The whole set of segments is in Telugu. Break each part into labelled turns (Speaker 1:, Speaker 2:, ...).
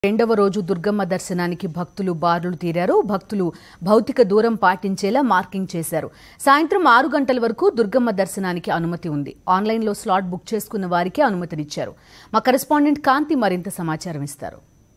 Speaker 1: రెండవ రోజు దుర్గమ్మ దర్శనానికి భక్తులు బారులు తీరారు భక్తులు భౌతిక దూరం పాటించేలా మార్కింగ్ చేశారు సాయంత్రం ఆరు గంటల వరకు దుర్గమ్మ దర్శనానికి అనుమతి ఉంది ఆన్లైన్లో స్లాట్ బుక్ చేసుకున్న వారికి అనుమతినిచ్చారు మా కరెస్పాండెంట్ కాంతి మరింత సమాచారం ఇస్తారు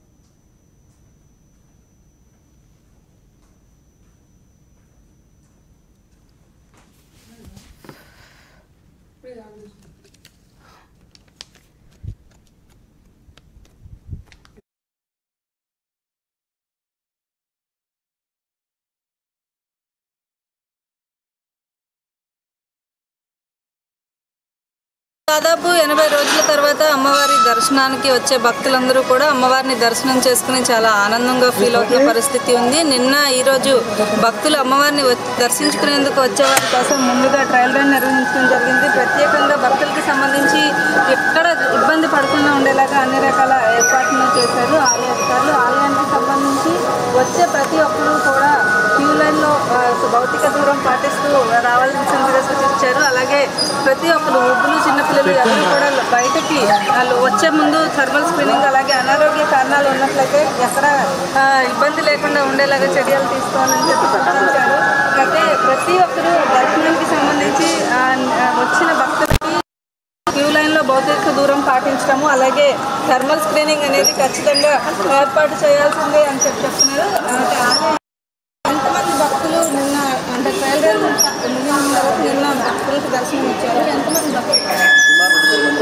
Speaker 2: దాదాపు ఎనభై రోజుల తర్వాత అమ్మవారి దర్శనానికి వచ్చే భక్తులందరూ కూడా అమ్మవారిని దర్శనం చేసుకుని చాలా ఆనందంగా ఫీల్ అవుతున్న పరిస్థితి ఉంది నిన్న ఈరోజు భక్తులు అమ్మవారిని వ- దర్శించుకునేందుకు వచ్చే వారి కోసం ముందుగా ట్రయల్ రన్ నిర్వహించడం జరిగింది ప్రత్యేకంగా భక్తులకి సంబంధించి ఎక్కడ ఇబ్బంది పడకుండా ఉండేలాగా అన్ని రకాల ఏర్పాట్లను చేశారు ఆలయ అధికారులు ఆలయానికి సంబంధించి వచ్చే ప్రతి ఒక్కరూ కూడా క్యూ లైన్లో ఆ, భౌతిక దూరం పాటిస్తూ రావాల్సిందిగా సూచించారు అలాగే ప్రతి ఒక్కరు వృద్ధులు చిన్నపిల్లలు ఎవరు కూడా బయటకి వాళ్ళు వచ్చే ముందు థర్మల్ స్క్రీనింగ్ అలాగే అనారోగ్య కారణాలు ఉన్నట్లయితే ఎక్కడ ఆ, ఇబ్బంది లేకుండా ఉండేలాగా చర్యలు తీసుకోవాలని చెప్పి సూచించారు అయితే ప్రతి ఒక్కరూ దర్శనానికి సంబంధించి ఆ, ఆ, వచ్చిన భక్తులకి క్యూ లైన్లో భౌతిక దూరం పాటించడము అలాగే థర్మల్ స్క్రీనింగ్ అనేది ఖచ్చితంగా ఏర్పాటు చేయాల్సిందే అని చెప్పి చెప్తున్నారు అంటే ఆలయ ఎంతమంది భక్తులు నిన్న అంటే ట్రయల్ రన్ ముగిసిన తర్వాత నిన్న భక్తులకు దర్శనం ఇచ్చారు ఎంతమంది భక్తులు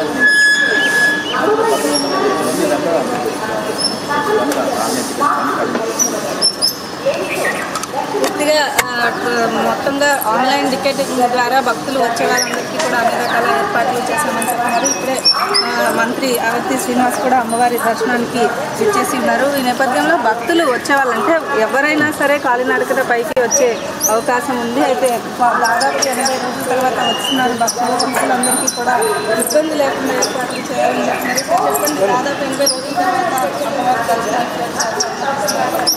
Speaker 2: పూర్తిగా ఆ, మొత్తంగా ఆన్లైన్ టికెటింగ్ ద్వారా భక్తులు వచ్చే వాళ్ళందరికీ కూడా అన్ని రకాల ఏర్పాట్లు చేశామని చెప్తున్నారు ఇప్పుడే ఆ, మంత్రి అవంతి శ్రీనివాస్ కూడా అమ్మవారి దర్శనానికి ఇచ్చేసి ఉన్నారు ఈ నేపథ్యంలో భక్తులు వచ్చే వాళ్ళంటే ఎవరైనా సరే కాలినడకన పైకి వచ్చే అవకాశం ఉంది అయితే పా- దాదాపు ఎనభై రోజుల తర్వాత వస్తున్నారు భక్తులు భక్తులందరికీ కూడా ఇబ్బంది లేకుండా ఏర్పాట్లు చేయాలని చెప్తున్నారు సార్ చెప్పండి దాదాపు ఎనభై రోజుల తర్వాత అమ్మవారి దర్శనానికి వచ్చారు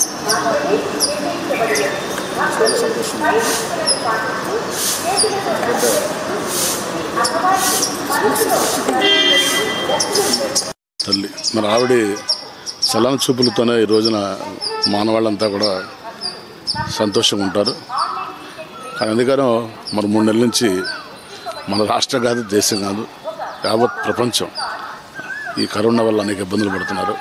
Speaker 3: తల్లి మరి ఆవిడ చలన చూపులతోనే ఈ రోజున మానవాళ్ళంతా కూడా సంతోషంగా ఉంటారు కానీ అందుకనో మరి మూడు నెలల నుంచి మన రాష్ట్రం కాదు దేశం కాదు యావత్ ప్రపంచం ఈ కరోనా వల్ల అనేక ఇబ్బందులు పడుతున్నారు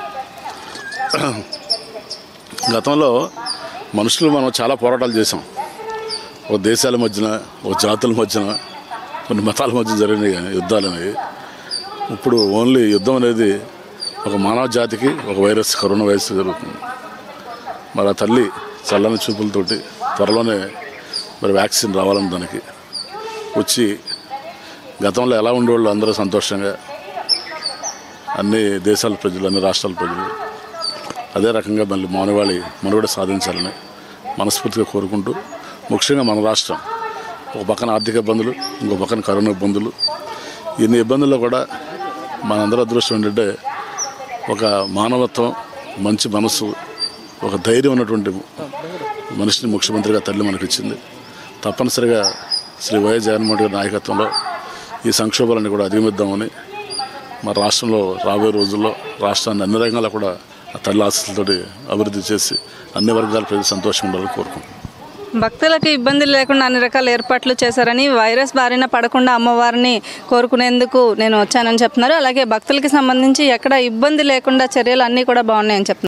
Speaker 3: గతంలో మనుషులు మనం చాలా పోరాటాలు చేసాం ఓ దేశాల మధ్యన ఓ జాతుల మధ్యన కొన్ని మతాల మధ్య జరిగినాయి కానీ యుద్ధాలు అనేవి ఇప్పుడు ఓన్లీ యుద్ధం అనేది ఒక మానవ జాతికి ఒక వైరస్ కరోనా వైరస్ జరుగుతుంది మరి ఆ తల్లి చల్లని చూపులతోటి త్వరలోనే మరి వ్యాక్సిన్ రావాలని దానికి వచ్చి గతంలో ఎలా ఉండేవాళ్ళు అందరూ సంతోషంగా అన్ని దేశాల ప్రజలు అన్ని రాష్ట్రాల ప్రజలు అదే రకంగా మళ్ళీ మానవాళి మనుగడ సాధించాలని మనస్ఫూర్తిగా కోరుకుంటూ ముఖ్యంగా మన రాష్ట్రం ఒక పక్కన ఆర్థిక ఇబ్బందులు ఇంకో పక్కన కరోనా ఇబ్బందులు ఇన్ని ఇబ్బందుల్లో కూడా మనందరూ అదృష్టం ఏంటంటే ఒక మానవత్వం మంచి మనసు ఒక ధైర్యం ఉన్నటువంటి మనిషిని ముఖ్యమంత్రిగా తల్లి మనకి ఇచ్చింది తప్పనిసరిగా శ్రీ వైఎస్ జగన్మోహన్ గారి నాయకత్వంలో ఈ సంక్షోభాలన్నీ కూడా అధిగమిద్దామని మన రాష్ట్రంలో రాబోయే రోజుల్లో రాష్ట్రాన్ని అన్ని రంగాల్లో కూడా ఆ తల్లి ఆశీస్సులతోటి అభివృద్ధి చేసి అన్ని వర్గాల ప్రజలు సంతోషంగా ఉండాలని కోరుకుంటున్నాను
Speaker 2: భక్తులకు ఇబ్బందులు లేకుండా అన్ని రకాల ఏర్పాట్లు చేశారని వైరస్ బారిన పడకుండా అమ్మవారిని కోరుకునేందుకు నేను వచ్చానని చెప్తున్నారు అలాగే భక్తులకి సంబంధించి ఎక్కడ ఇబ్బంది లేకుండా చర్యలు అన్నీ కూడా బాగున్నాయని చెప్తున్నారు